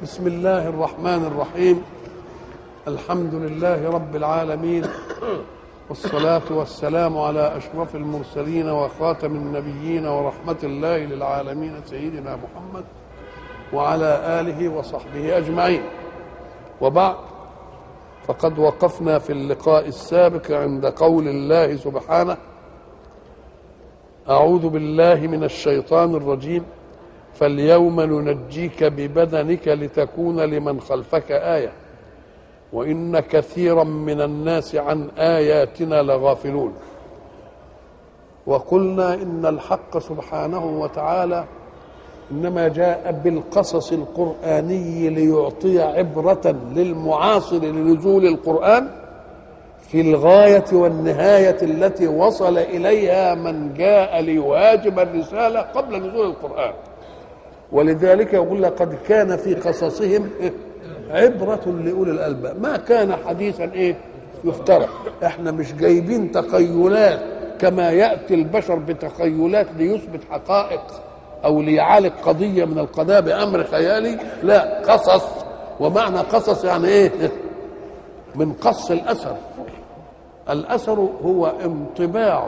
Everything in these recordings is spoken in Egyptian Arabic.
بسم الله الرحمن الرحيم الحمد لله رب العالمين والصلاة والسلام على أشرف المرسلين وخاتم النبيين ورحمة الله للعالمين سيدنا محمد وعلى آله وصحبه أجمعين وبعد فقد وقفنا في اللقاء السابق عند قول الله سبحانه أعوذ بالله من الشيطان الرجيم فاليوم ننجيك ببدنك لتكون لمن خلفك آية وإن كثيرا من الناس عن آياتنا لغافلون وقلنا إن الحق سبحانه وتعالى إنما جاء بالقصص القرآني ليعطي عبرة للمعاصر لنزول القرآن في الغاية والنهاية التي وصل إليها من جاء ليواجب الرسالة قبل نزول القرآن ولذلك يقول لقد كان في قصصهم عبرة لأولي الألباب ما كان حديثا إيه يفترى احنا مش جايبين تخيلات كما يأتي البشر بتخيلات ليثبت حقائق أو ليعالج قضية من القضايا بأمر خيالي لا قصص ومعنى قصص يعني إيه من قص الأثر الأثر هو انطباع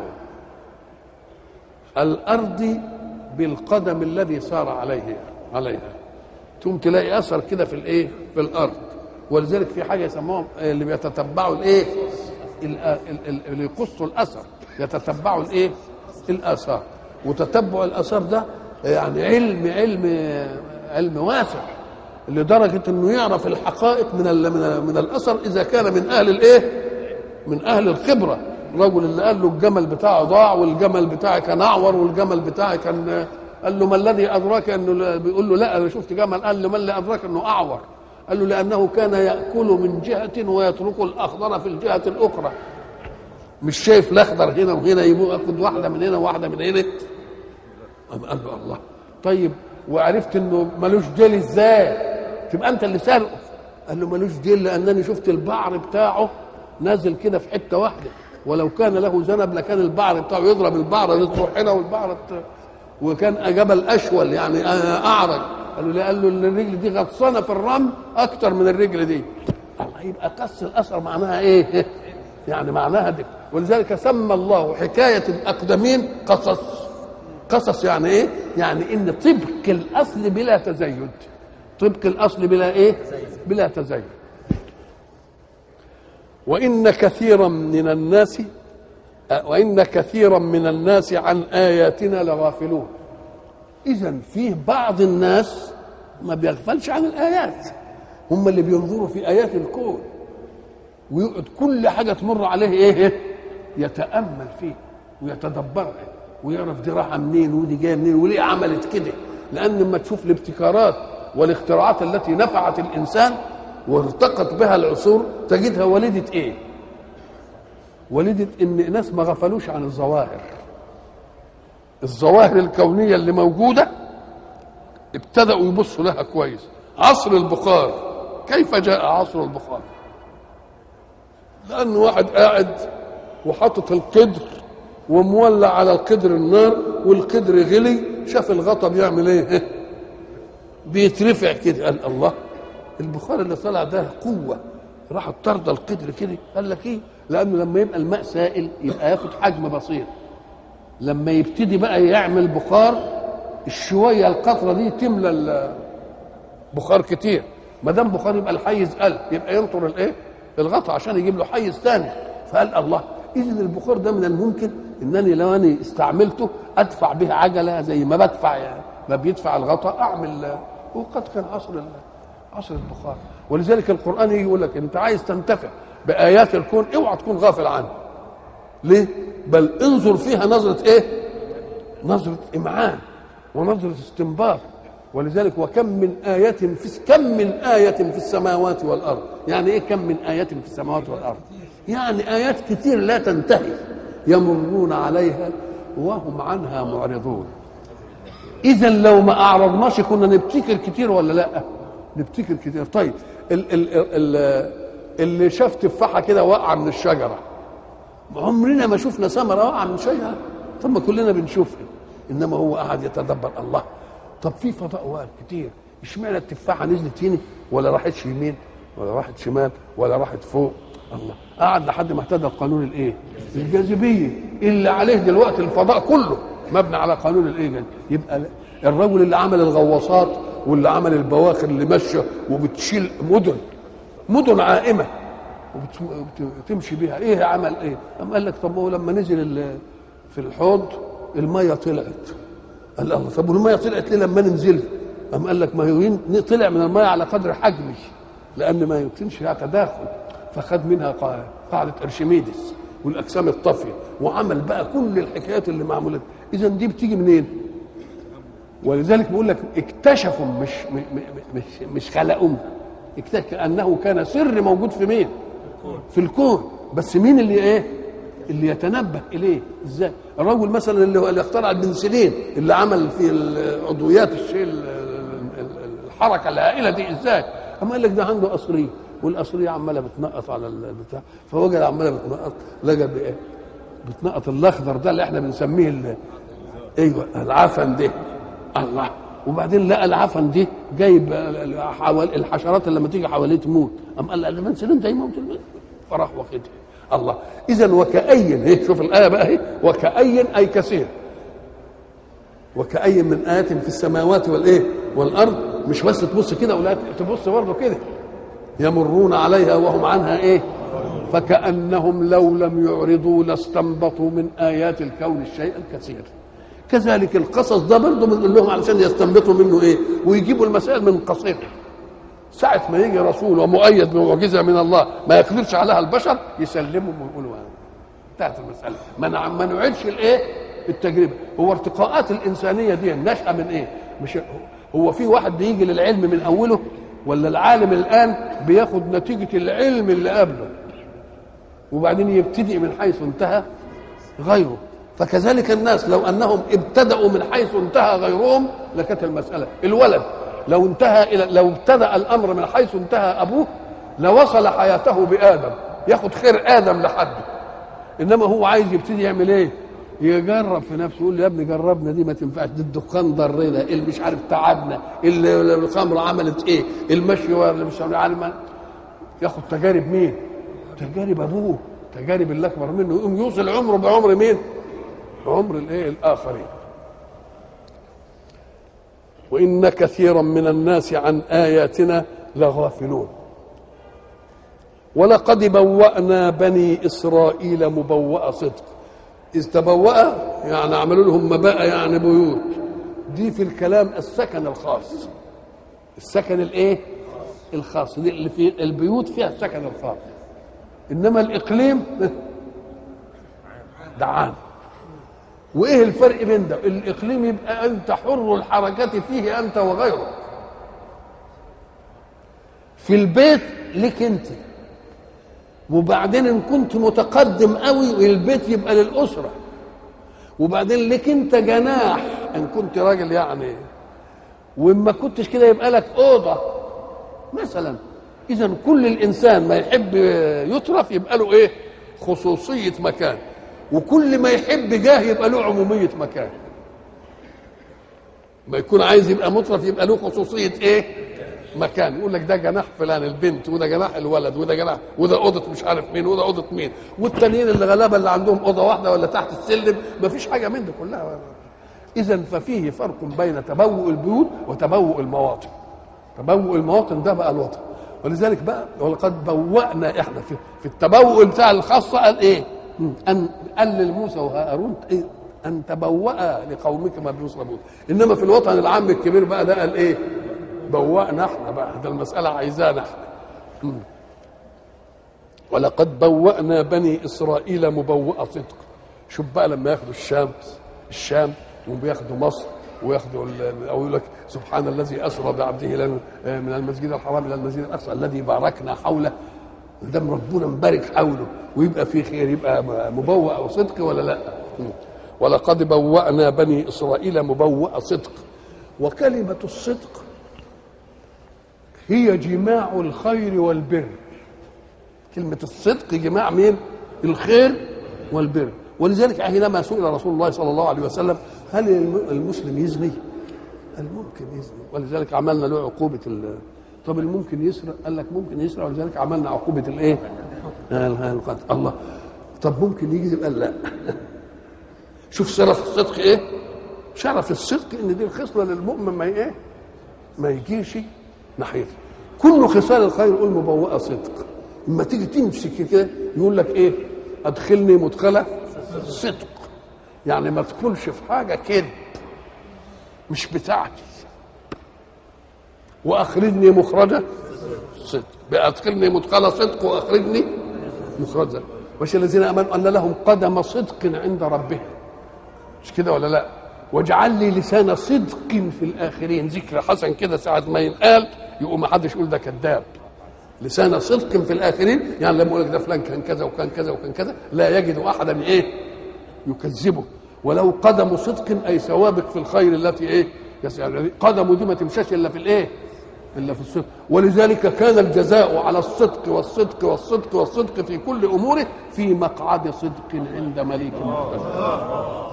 الأرض بالقدم الذي سار عليه عليها ثم تلاقي اثر كده في الايه في الارض ولذلك في حاجه يسموهم اللي بيتتبعوا الايه اللي يقصوا الاثر يتتبعوا الايه الاثار وتتبع الاثار ده يعني علم علم علم واسع لدرجه انه يعرف الحقائق من ال من, ال من الاثر اذا كان من اهل الايه من اهل الخبره الرجل اللي قال له الجمل بتاعه ضاع والجمل بتاعي كان اعور والجمل بتاعي كان قال له ما الذي ادراك انه بيقول له لا انا شفت جمل قال له ما اللي ادراك انه اعور قال له لانه كان ياكل من جهه ويترك الاخضر في الجهه الاخرى مش شايف الاخضر هنا وهنا ياخد واحده من هنا وواحده من هنا قال له الله طيب وعرفت انه ملوش ديل ازاي تبقى انت اللي سارقه قال له ملوش ديل لانني شفت البعر بتاعه نازل كده في حته واحده ولو كان له ذنب لكان البعر بتاعه يضرب البعر تروح هنا والبعر وكان جبل اشول يعني اعرج قال له قال له الرجل دي غطسانه في الرمل اكتر من الرجل دي الله يبقى قص الاثر معناها ايه يعني معناها دي ولذلك سمى الله حكايه الاقدمين قصص قصص يعني ايه يعني ان طبق الاصل بلا تزيد طبق الاصل بلا ايه بلا تزيد وان كثيرا من الناس وان كثيرا من الناس عن اياتنا لغافلون اذا فيه بعض الناس ما بيغفلش عن الايات هم اللي بينظروا في ايات الكون ويقعد كل حاجه تمر عليه ايه يتامل فيه ويتدبرها ويعرف دي رايحه منين ودي جايه منين وليه عملت كده لان لما تشوف الابتكارات والاختراعات التي نفعت الانسان وارتقت بها العصور تجدها ولدت ايه ولدت ان ناس ما غفلوش عن الظواهر الظواهر الكونيه اللي موجوده ابتدأوا يبصوا لها كويس عصر البخار كيف جاء عصر البخار لأن واحد قاعد وحاطط القدر ومولع على القدر النار والقدر غلي شاف الغطا بيعمل ايه بيترفع كده قال الله البخار اللي طلع ده قوه راح طرد القدر كده قال لك ايه لانه لما يبقى الماء سائل يبقى ياخد حجم بسيط لما يبتدي بقى يعمل بخار الشويه القطره دي تملى بخار كتير ما دام بخار يبقى الحيز قل يبقى ينطر الايه الغطا عشان يجيب له حيز ثاني فقال الله اذا البخار ده من الممكن انني لو انا استعملته ادفع به عجله زي ما بدفع يعني ما بيدفع الغطاء اعمل وقد كان عصر عصر البخار ولذلك القران يجي يقول لك انت عايز تنتفع بايات الكون اوعى تكون غافل عنها ليه بل انظر فيها نظره ايه نظره امعان ونظره استنباط ولذلك وكم من آية في كم من آية في السماوات والأرض يعني إيه كم من آية في السماوات والأرض يعني آيات كتير لا تنتهي يمرون عليها وهم عنها معرضون إذا لو ما أعرضناش كنا نبتكر كتير ولا لا نبتكر كتير طيب ال ال ال اللي شاف تفاحة كده واقعة من الشجرة عمرنا ما شفنا ثمرة واقعة من شجرة طب ما كلنا بنشوفها إنما هو قعد يتدبر الله طب في فضاء كتير اشمعنى التفاحه نزلت هنا ولا راحتش يمين ولا راحت شمال ولا راحت فوق الله قعد لحد ما اهتدى القانون الايه الجاذبيه اللي عليه دلوقتي الفضاء كله مبني على قانون الايه يبقى الرجل اللي عمل الغواصات واللي عمل البواخر اللي ماشيه وبتشيل مدن مدن عائمه وتمشي بيها ايه عمل ايه قام قال لك طب ما هو لما نزل ال- في الحوض الميه طلعت قال الله طب والميه طلعت ليه لما ننزل قام قال لك ما هو ين- طلع من الميه على قدر حجمي لان ما يمكنش فيها تداخل فخد منها قا- قاعده ارشميدس والاجسام الطافيه وعمل بقى كل الحكايات اللي معموله اذا دي بتيجي منين؟ ولذلك بيقول لك اكتشفوا مش م- م- مش مش خلقوا اكتشف كانه كان سر موجود في مين؟ في الكون بس مين اللي ايه؟ اللي يتنبه اليه ازاي؟ الرجل مثلا اللي هو اللي اخترع البنسلين اللي عمل في العضويات الشيء ال- ال- ال- الحركه الهائله دي ازاي؟ اما قال لك ده عنده قصريه والقصريه عماله بتنقط على البتاع فوجد عماله بتنقط لقى بايه؟ بتنقط الاخضر ده اللي احنا بنسميه ال- ايوه العفن ده الله وبعدين لقى العفن دي جايب حوال الحشرات اللي لما تيجي حواليه تموت قام قال لا من سلم ده يموت فراح واخدها الله اذا وكأي ايه شوف الايه بقى اهي وكأي اي كثير وكأي من آية في السماوات والإيه والأرض مش بس تبص كده ولا تبص برضه كده يمرون عليها وهم عنها إيه فكأنهم لو لم يعرضوا لاستنبطوا من آيات الكون الشيء الكثير كذلك القصص ده برضه بنقول لهم علشان يستنبطوا منه ايه ويجيبوا المسائل من قصير ساعة ما يجي رسول ومؤيد بمعجزة من الله ما يقدرش عليها البشر يسلمهم ويقولوا هذا انتهت المسألة ما نع- ما نعيدش الايه التجربة هو ارتقاءات الإنسانية دي نشأة من ايه مش هو في واحد بيجي للعلم من أوله ولا العالم الآن بياخد نتيجة العلم اللي قبله وبعدين يبتدئ من حيث انتهى غيره فكذلك الناس لو انهم ابتدأوا من حيث انتهى غيرهم لكانت المسألة الولد لو انتهى الى لو ابتدأ الامر من حيث انتهى ابوه لوصل حياته بآدم ياخد خير آدم لحده انما هو عايز يبتدي يعمل ايه؟ يجرب في نفسه يقول له يا ابني جربنا دي ما تنفعش دي الدخان ضرنا اللي مش عارف تعبنا اللي الخمره عملت ايه المشي ولا مش عارف ياخد تجارب مين؟ تجارب ابوه تجارب اللي اكبر منه يقوم يوصل عمره بعمر مين؟ بعمر الايه؟ الاخرين. وان كثيرا من الناس عن اياتنا لغافلون. ولقد بوأنا بني اسرائيل مبوأ صدق. إذ تبوأ يعني عملوا لهم مباء يعني بيوت. دي في الكلام السكن الخاص. السكن الايه؟ الخاص دي اللي في البيوت فيها السكن الخاص. انما الاقليم ده عام وايه الفرق بين ده الاقليم يبقى انت حر الحركه فيه انت وغيرك في البيت لك انت وبعدين ان كنت متقدم قوي البيت يبقى للاسره وبعدين لك انت جناح ان كنت راجل يعني وان ما كنتش كده يبقى لك اوضه مثلا اذا كل الانسان ما يحب يترف يبقى له ايه خصوصيه مكان وكل ما يحب جاه يبقى له عموميه مكان ما يكون عايز يبقى مترف يبقى له خصوصيه ايه مكان يقول لك ده جناح فلان البنت وده جناح الولد وده جناح وده اوضه مش عارف مين وده اوضه مين والتانيين اللي غلابه اللي عندهم اوضه واحده ولا تحت السلم ما فيش حاجه من دي كلها اذا ففيه فرق بين تبوء البيوت وتبوء المواطن تبوء المواطن ده بقى الوطن ولذلك بقى ولقد بوأنا احنا في, في التبوء بتاع الخاصه قال ايه؟ ان قال لموسى وهارون إيه؟ ان تبوأ لقومك ما بيصربون انما في الوطن العام الكبير بقى ده قال ايه؟ بوأنا احنا بقى ده المساله عايزانا احنا مم. ولقد بوأنا بني اسرائيل مبوأ صدق شوف بقى لما ياخدوا الشام الشام وبياخدوا مصر وياخدوا ال- او يقول لك سبحان الذي اسرى بعبده إلى من المسجد الحرام الى المسجد الاقصى الذي باركنا حوله دام ربنا مبارك حوله ويبقى فيه خير يبقى مبوأ وصدق ولا لا؟ ولقد بوأنا بني اسرائيل مبوأ صدق وكلمة الصدق هي جماع الخير والبر كلمة الصدق جماع مين؟ الخير والبر ولذلك حينما سئل رسول الله صلى الله عليه وسلم هل المسلم يزني؟ قال ممكن يزني ولذلك عملنا له عقوبه ال... طب اللي ممكن يسرق قال لك ممكن يسرق ولذلك عملنا عقوبه الايه؟ القتل الله طب ممكن يكذب قال لا شوف شرف الصدق ايه؟ شرف الصدق ان دي الخصله للمؤمن ما ايه؟ ما يجيش ناحيته كل خصال الخير يقول مبوءه صدق اما تيجي تمسك كده يقول لك ايه؟ ادخلني مدخله صدق يعني ما تدخلش في حاجه كده مش بتاعتي واخرجني مخرجا صدق بادخلني مدخل صدق واخرجني مخرجا مش الذين امنوا ان لهم قدم صدق عند ربهم مش كده ولا لا واجعل لي لسان صدق في الاخرين ذكر حسن كده ساعه ما ينقال يقوم ما حدش يقول ده كذاب لسان صدق في الاخرين يعني لما يقول لك ده فلان كان كذا وكان كذا وكان كذا لا يجد احدا ايه يكذبه ولو قدم صدق اي سوابق في الخير التي ايه يعني قدمه دي ما تمشاش الا في الايه الا في الصدق ولذلك كان الجزاء على الصدق والصدق والصدق والصدق في كل اموره في مقعد صدق عند مليك مقتدر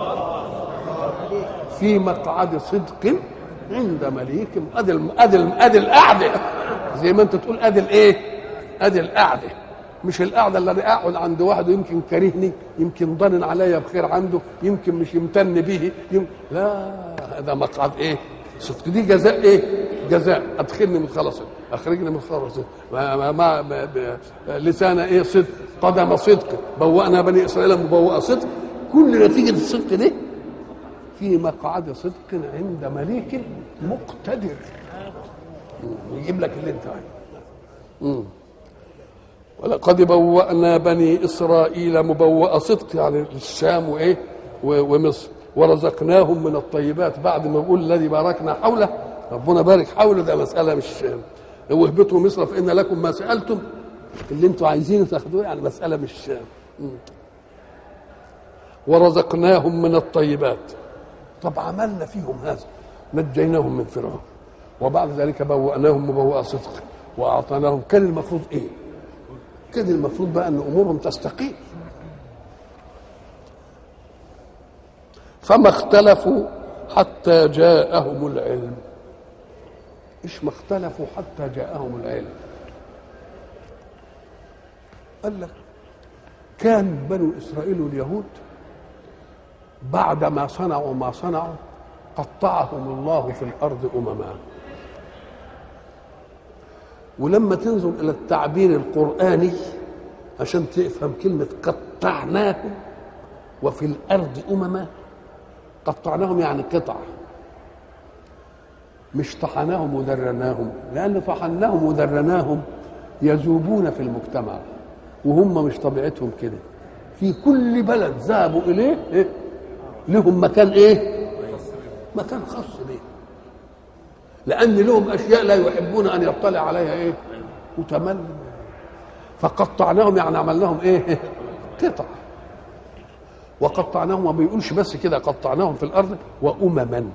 في مقعد صدق عند مليك ادي ادي ادي القعده زي ما انت تقول ادي الايه ادي القعده مش القعده اللي انا اقعد عند واحد يمكن كرهني يمكن ضنن عليا بخير عنده يمكن مش يمتن به يمكن لا هذا مقعد ايه صدق دي جزاء ايه جزاء ادخلني من خلص اخرجني من خلص ما ما ما ما لسان ايه صدق قدم صدق بوأنا بني اسرائيل مبوأ صدق كل نتيجه الصدق دي في مقعد صدق عند مليك مقتدر يجيب لك اللي انت عايزه ولقد بوأنا بني إسرائيل مبوأ صدق يعني الشام وإيه ومصر ورزقناهم من الطيبات بعد ما بيقول الذي باركنا حوله ربنا بارك حوله ده مسألة مش واهبطوا مصر فإن لكم ما سألتم اللي انتوا عايزينه تاخدوه يعني مسألة مش ورزقناهم من الطيبات طب عملنا فيهم هذا نجيناهم من فرعون وبعد ذلك بوأناهم مبوأ صدق وأعطيناهم كان المفروض إيه؟ كان المفروض بقى أن أمورهم تستقيم فما اختلفوا حتى جاءهم العلم ايش ما اختلفوا حتى جاءهم العلم قال لك كان بنو اسرائيل واليهود بعد ما صنعوا ما صنعوا قطعهم الله في الارض امما ولما تنظر الى التعبير القراني عشان تفهم كلمه قطعناهم وفي الارض امما قطعناهم يعني قطع مش طحناهم ودرناهم لان طحناهم ودرناهم يذوبون في المجتمع وهم مش طبيعتهم كده في كل بلد ذهبوا اليه إيه؟ لهم مكان ايه مكان خاص به لان لهم اشياء لا يحبون ان يطلع عليها ايه متمل فقطعناهم يعني عملناهم ايه قطع وقطعناهم ما بيقولش بس كده قطعناهم في الارض وامما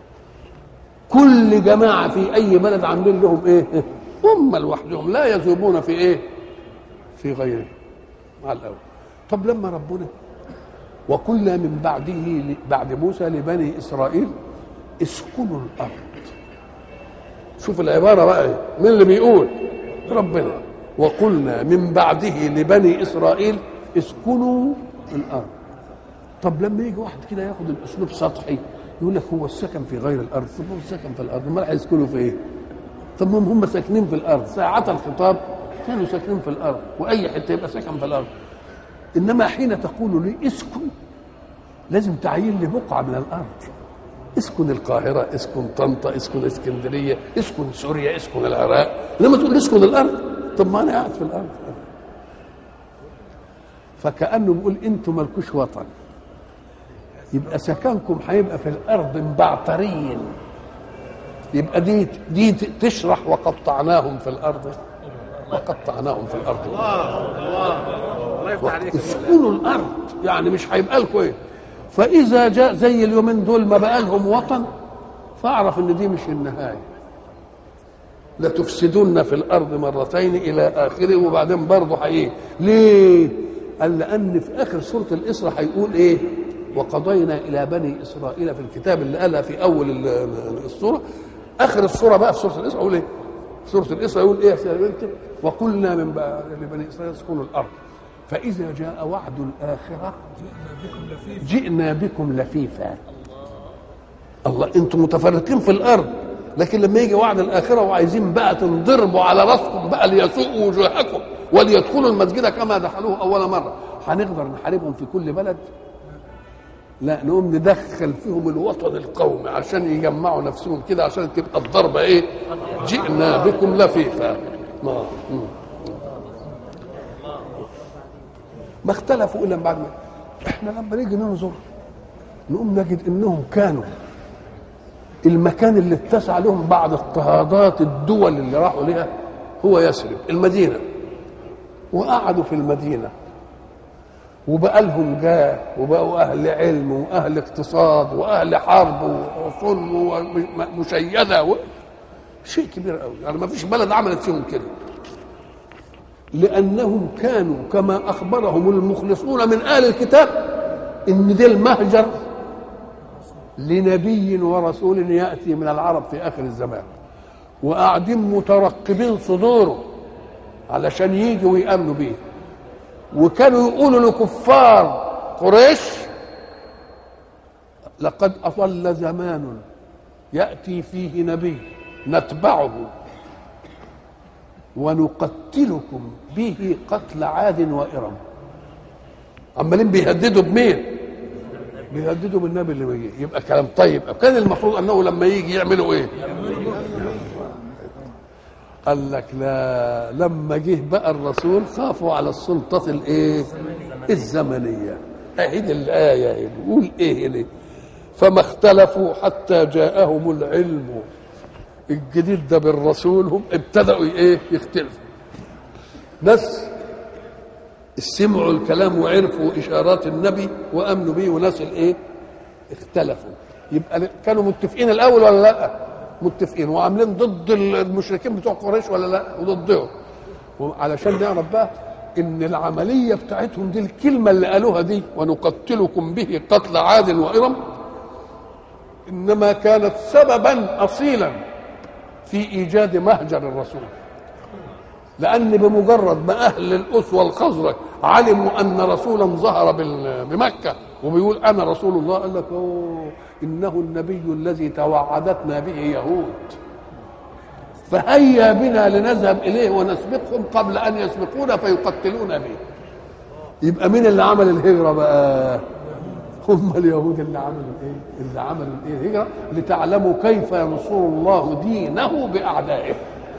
كل جماعه في اي بلد عاملين لهم ايه هم لوحدهم لا يذوبون في ايه في غيره مع الاول طب لما ربنا وقلنا من بعده بعد موسى لبني اسرائيل اسكنوا الارض شوف العباره بقى مين اللي بيقول ربنا وقلنا من بعده لبني اسرائيل اسكنوا الارض طب لما يجي واحد كده ياخد الاسلوب سطحي يقول لك هو السكن في غير الارض طب هو السكن في الارض امال هيسكنوا في ايه؟ طب هم هم ساكنين في الارض ساعة الخطاب كانوا ساكنين في الارض واي حته يبقى سكن في الارض انما حين تقول لي اسكن لازم تعين لي بقعه من الارض اسكن القاهره اسكن طنطا اسكن اسكندريه اسكن سوريا اسكن العراق لما تقول اسكن الارض طب ما انا قاعد في الارض فكانه بيقول انتم مالكوش وطن يبقى سكنكم هيبقى في الارض مبعترين يبقى دي دي تشرح وقطعناهم في الارض وقطعناهم في الارض الله يفتح عليك اسكنوا الارض يعني مش هيبقى لكم ايه فاذا جاء زي اليومين دول ما بقى لهم وطن فاعرف ان دي مش النهايه لتفسدن في الارض مرتين الى اخره وبعدين برضه هي ليه؟ قال لان في اخر سوره الاسراء هيقول ايه؟ وقضينا الى بني اسرائيل في الكتاب اللي قالها في اول ال- ال- السوره اخر السوره بقى في سوره الاسراء يقول ايه سوره الاسراء يقول ايه يا سيدي بنت وقلنا من بقى لبني اسرائيل اسكنوا الارض فاذا جاء وعد الاخره جئنا بكم لفيفا الله انتم متفرقين في الارض لكن لما يجي وعد الاخره وعايزين بقى تنضربوا على راسكم بقى ليسوءوا وجوهكم وليدخلوا المسجد كما دخلوه اول مره هنقدر نحاربهم في كل بلد لا نقوم ندخل فيهم الوطن القومي عشان يجمعوا نفسهم كده عشان تبقى الضربه ايه جئنا بكم لفيفا ما مم. ما اختلفوا الا بعد ما احنا لما نيجي ننظر نقوم نجد انهم كانوا المكان اللي اتسع لهم بعد اضطهادات الدول اللي راحوا لها هو يثرب المدينه وقعدوا في المدينه وبقى لهم جاه وبقوا اهل علم واهل اقتصاد واهل حرب وصلب ومشيده و... شيء كبير قوي يعني ما فيش بلد عملت فيهم كده لانهم كانوا كما اخبرهم المخلصون من اهل الكتاب ان ده المهجر لنبي ورسول ياتي من العرب في اخر الزمان وقاعدين مترقبين صدوره علشان يجي ويامنوا بيه وكانوا يقولوا لكفار قريش لقد اضل زمان ياتي فيه نبي نتبعه ونقتلكم به قتل عاد وارم عمالين بيهددوا بمين بيهددوا بالنبي اللي بيجي يبقى كلام طيب كان المفروض انه لما يجي يعملوا ايه قال لك لا لما جه بقى الرسول خافوا على السلطة الايه الزمنية اهي دي الآية بيقول ايه هنا فما اختلفوا حتى جاءهم العلم الجديد ده بالرسول هم ابتدأوا ايه يختلفوا ناس سمعوا الكلام وعرفوا اشارات النبي وامنوا به وناس الايه اختلفوا يبقى كانوا متفقين الاول ولا لا متفقين وعاملين ضد المشركين بتوع قريش ولا لا وضدهم علشان نعرف بقى ان العمليه بتاعتهم دي الكلمه اللي قالوها دي ونقتلكم به قتل عاد وارم انما كانت سببا اصيلا في ايجاد مهجر الرسول لان بمجرد ما اهل الاس والخزرج علموا ان رسولا ظهر بال- بمكه وبيقول انا رسول الله قال لك اوه انه النبي الذي توعدتنا به يهود فهيا بنا لنذهب اليه ونسبقهم قبل ان يسبقونا فيقتلونا به يبقى مين اللي عمل الهجره بقى هم اليهود اللي عملوا الايه اللي عملوا الايه الهجره لتعلموا كيف ينصر الله دينه باعدائه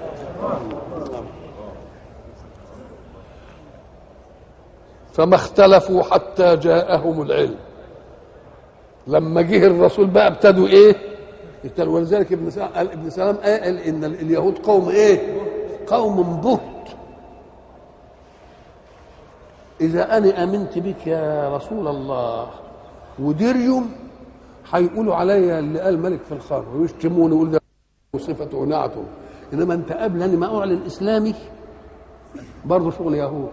فما اختلفوا حتى جاءهم العلم لما جه الرسول بقى ابتدوا ايه ابتدوا ولذلك ابن سلام قال ابن سلام قال ان اليهود قوم ايه قوم بهت اذا انا امنت بك يا رسول الله وديريوم هيقولوا عليا اللي قال ملك في الخمر ويشتموني ويقول ده صفته ونعته انما انت قبل ان ما اعلن اسلامي برضه شغل يهود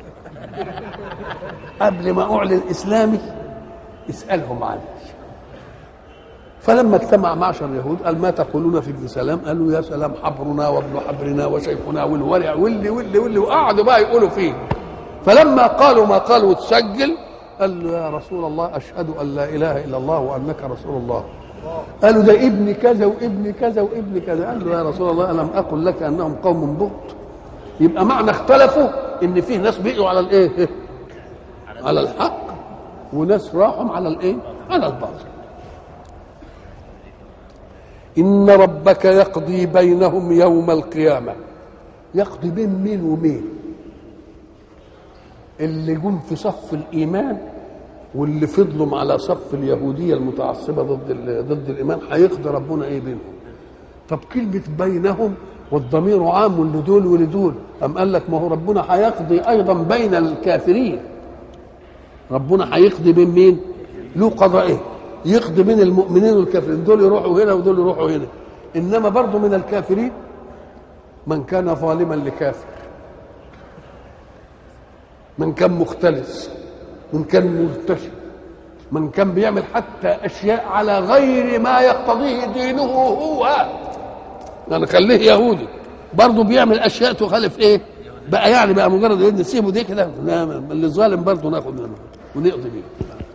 قبل ما اعلن اسلامي اسالهم عني فلما اجتمع معشر اليهود قال ما تقولون في ابن سلام قالوا يا سلام حبرنا وابن حبرنا وشيخنا والورع واللي واللي واللي وقعدوا بقى يقولوا فيه فلما قالوا ما قالوا وتسجل قال له يا رسول الله اشهد ان لا اله الا الله وانك رسول الله قالوا ده ابن كذا وابن كذا وابن كذا قال له يا رسول الله الم اقل لك انهم قوم بغض يبقى معنى اختلفوا ان فيه ناس بقوا على الايه على الحق وناس راحوا على الايه على الباطل ان ربك يقضي بينهم يوم القيامه يقضي بين مين ومين اللي جم في صف الايمان واللي فضلوا على صف اليهوديه المتعصبه ضد ال- ضد الايمان هيقضي ربنا ايه بينهم طب كلمه بينهم والضمير عام لدول ولدول أم قال لك ما هو ربنا هيقضي أيضا بين الكافرين ربنا هيقضي بين مين له قضاء يقضي بين المؤمنين والكافرين دول يروحوا هنا ودول يروحوا هنا إنما برضو من الكافرين من كان ظالما لكافر من كان مختلس من كان مرتشي من كان بيعمل حتى اشياء على غير ما يقتضيه دينه هو يعني خليه يهودي برضه بيعمل اشياء تخالف ايه بقى يعني بقى مجرد إيه نسيبه دي كده لا اللي ظالم برضه ناخد منه ونقضي بيه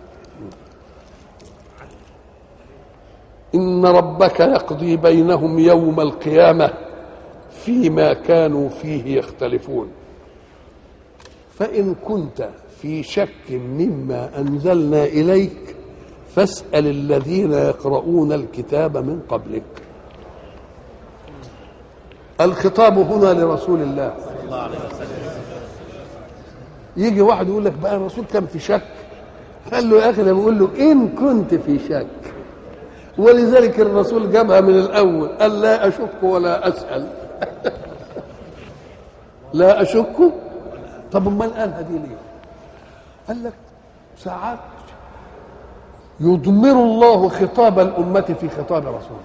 ان ربك يقضي بينهم يوم القيامه فيما كانوا فيه يختلفون فان كنت في شك مما انزلنا اليك فاسال الذين يقرؤون الكتاب من قبلك الخطاب هنا لرسول الله يجي واحد يقول لك بقى الرسول كان في شك قال له يا اخي انا بقول له ان كنت في شك ولذلك الرسول جابها من الاول قال لا اشك ولا اسال لا اشك طب امال قالها دي ليه قال لك ساعات يضمر الله خطاب الأمة في خطاب رسوله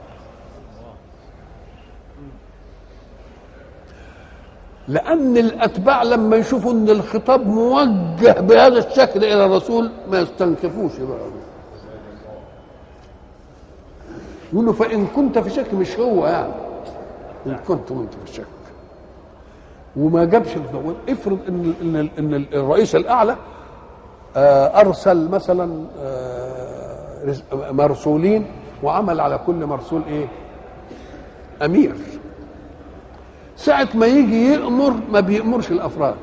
لأن الأتباع لما يشوفوا أن الخطاب موجه بهذا الشكل إلى الرسول ما يستنكفوش بقى يقولوا فإن كنت في شك مش هو يعني إن كنت وأنت في شك وما جابش الدول افرض ان ان ان الرئيس الاعلى ارسل مثلا مرسولين وعمل على كل مرسول ايه امير ساعة ما يجي يأمر ما بيأمرش الأفراد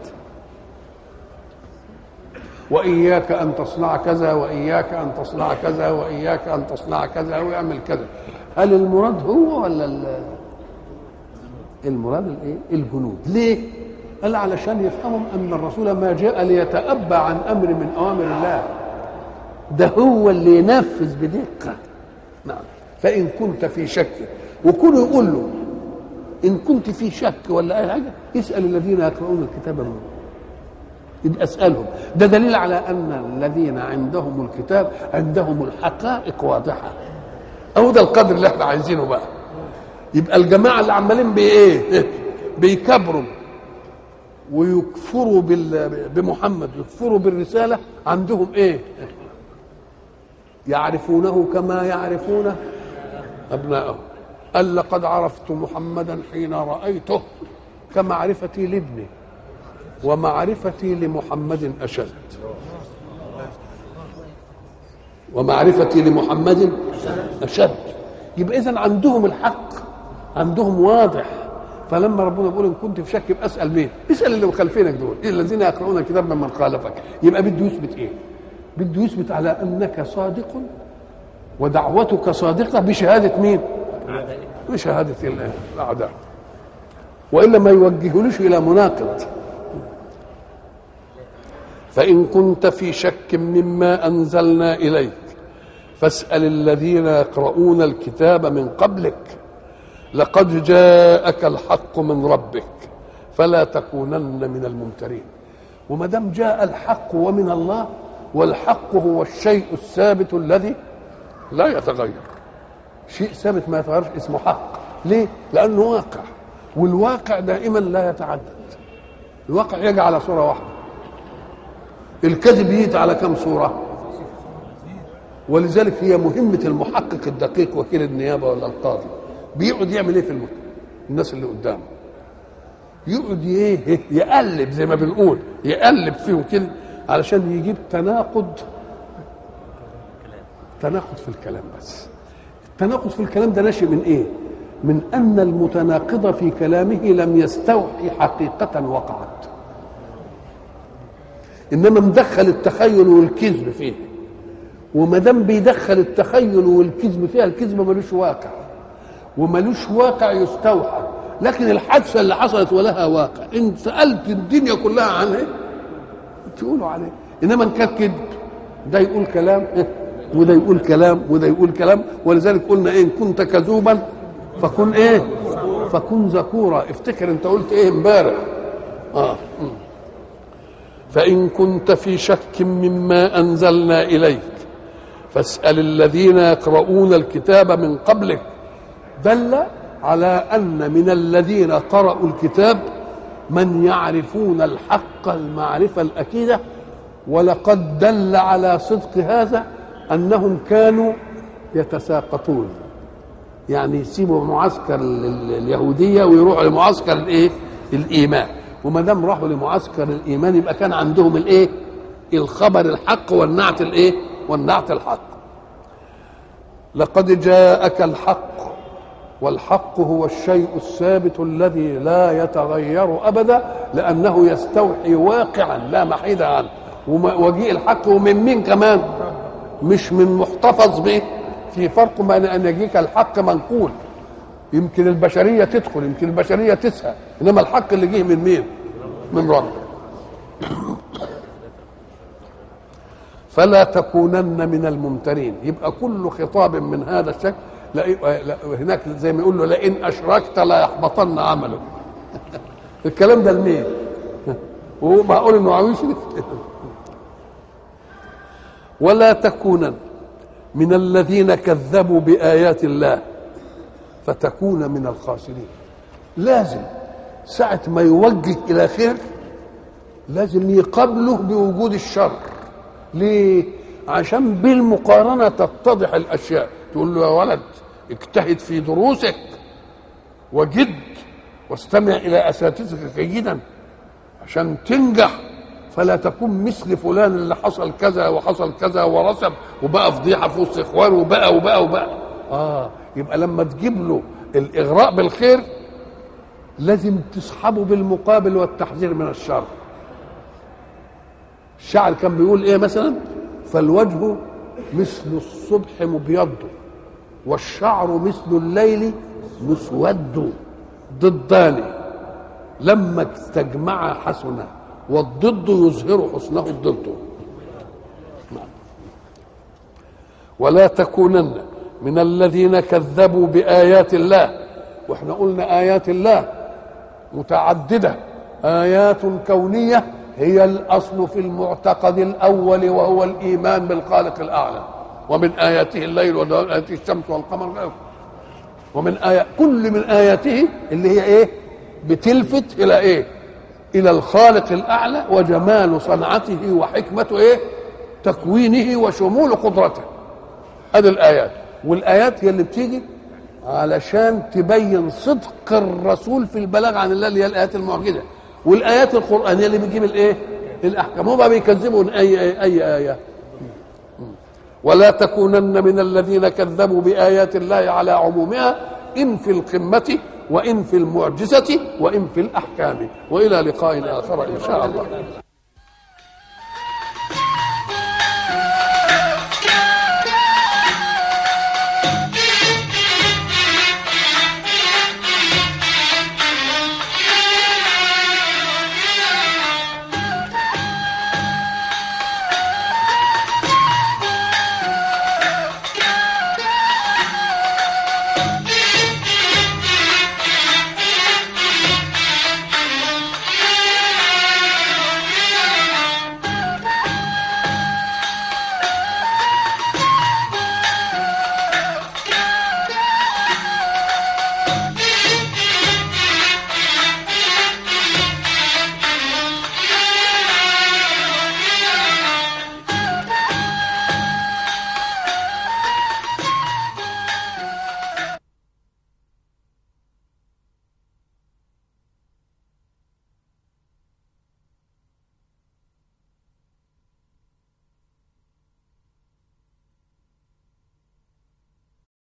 وإياك أن تصنع كذا وإياك أن تصنع كذا وإياك أن تصنع كذا ويعمل كذا هل المراد هو ولا المراد الايه الجنود ليه قال علشان يفهموا ان الرسول ما جاء ليتأبى عن امر من اوامر الله ده هو اللي ينفذ بدقه نعم فان كنت في شك وكله يقول له ان كنت في شك ولا اي حاجه اسال الذين يقرؤون الكتاب منه يبقى اسالهم ده دليل على ان الذين عندهم الكتاب عندهم الحقائق واضحه اهو ده القدر اللي احنا عايزينه بقى يبقى الجماعه اللي عمالين بايه بيكبروا ويكفروا بمحمد يكفروا بالرساله عندهم ايه يعرفونه كما يعرفون ابنائهم قال لقد عرفت محمدا حين رايته كمعرفتي لابني ومعرفتي لمحمد اشد ومعرفتي لمحمد اشد يبقى اذا عندهم الحق عندهم واضح فلما ربنا بيقول ان كنت في شك يبقى اسال مين؟ اسال اللي مخالفينك دول إيه الذين يقرؤون الكتاب ممن خالفك يبقى بده يثبت ايه؟ بده يثبت على انك صادق ودعوتك صادقه بشهاده مين؟ بشهاده الاعداء والا ما يوجهونيش الى مناقض فان كنت في شك مما انزلنا اليك فاسال الذين يقرؤون الكتاب من قبلك لقد جاءك الحق من ربك فلا تكونن من الممترين وما دام جاء الحق ومن الله والحق هو الشيء الثابت الذي لا يتغير شيء ثابت ما يتغيرش اسمه حق ليه لانه واقع والواقع دائما لا يتعدد الواقع يجي على صوره واحده الكذب يجي على كم صوره ولذلك هي مهمه المحقق الدقيق وكيل النيابه ولا القاضي بيقعد يعمل ايه في المت... الناس اللي قدامه يقعد ايه يقلب زي ما بنقول يقلب فيهم كده علشان يجيب تناقض تناقض في الكلام بس التناقض في الكلام ده ناشئ من ايه من ان المتناقض في كلامه لم يستوحي حقيقه وقعت انما مدخل التخيل والكذب فيه وما دام بيدخل التخيل والكذب فيها الكذب ملوش واقع وملوش واقع يستوحى لكن الحادثه اللي حصلت ولها واقع ان سالت الدنيا كلها عنها تقولوا عليه انما ان كان كذب ده يقول كلام وده يقول كلام وده يقول كلام ولذلك قلنا ايه ان كنت كذوبا فكن ايه فكن ذكورا افتكر انت قلت ايه امبارح اه فان كنت في شك مما انزلنا اليك فاسال الذين يقرؤون الكتاب من قبلك دل على ان من الذين قرأوا الكتاب من يعرفون الحق المعرفة الأكيدة ولقد دل على صدق هذا انهم كانوا يتساقطون يعني يسيبوا معسكر ال- ال- اليهوديه ويروحوا لمعسكر الايه الايمان وما دام راحوا لمعسكر الايمان يبقى كان عندهم الايه الخبر الحق والنعت الايه والنعت الحق لقد جاءك الحق والحق هو الشيء الثابت الذي لا يتغير ابدا لانه يستوحي واقعا لا محيد عنه وما- وجيء الحق ومن مين كمان مش من محتفظ به في فرق بين ان يجيك الحق منقول يمكن البشريه تدخل يمكن البشريه تسهى انما الحق اللي جه من مين من رب فلا تكونن من الممترين يبقى كل خطاب من هذا الشكل لا لا- هناك زي ما يقول له لئن اشركت لا يحبطن عملك الكلام ده لمين وهو معقول انه عاوز يشرك ولا تكونن من الذين كذبوا بايات الله فتكون من الخاسرين لازم ساعة ما يوجه إلى خير لازم يقابله بوجود الشر ليه؟ عشان بالمقارنة تتضح الأشياء تقول له يا ولد اجتهد في دروسك وجد واستمع إلى أساتذتك جيدا عشان تنجح فلا تكون مثل فلان اللي حصل كذا وحصل كذا ورسب وبقى فضيحه في وسط اخوانه وبقى وبقى وبقى اه يبقى لما تجيب له الاغراء بالخير لازم تسحبه بالمقابل والتحذير من الشر الشاعر كان بيقول ايه مثلا فالوجه مثل الصبح مبيض والشعر مثل الليل مسود ضدان لما استجمع حسنا والضد يظهر حسنه الضد نعم. ولا تكونن من الذين كذبوا بآيات الله واحنا قلنا آيات الله متعددة آيات كونية هي الأصل في المعتقد الأول وهو الإيمان بالخالق الأعلى ومن آياته الليل ومن آياته الشمس والقمر ومن آيات كل من آياته اللي هي إيه بتلفت إلى إيه إلى الخالق الأعلى وجمال صنعته وحكمته إيه تكوينه وشمول قدرته هذه الآيات والآيات هي اللي بتيجي علشان تبين صدق الرسول في البلاغ عن الله اللي هي الآيات المعجزة والآيات القرآنية اللي بتجيب الإيه الأحكام هم بيكذبوا أي أي, أي آية ولا تكونن من الذين كذبوا بآيات الله على عمومها إن في القمة وإن في المعجزة وإن في الأحكام وإلى لقاء آخر إن شاء الله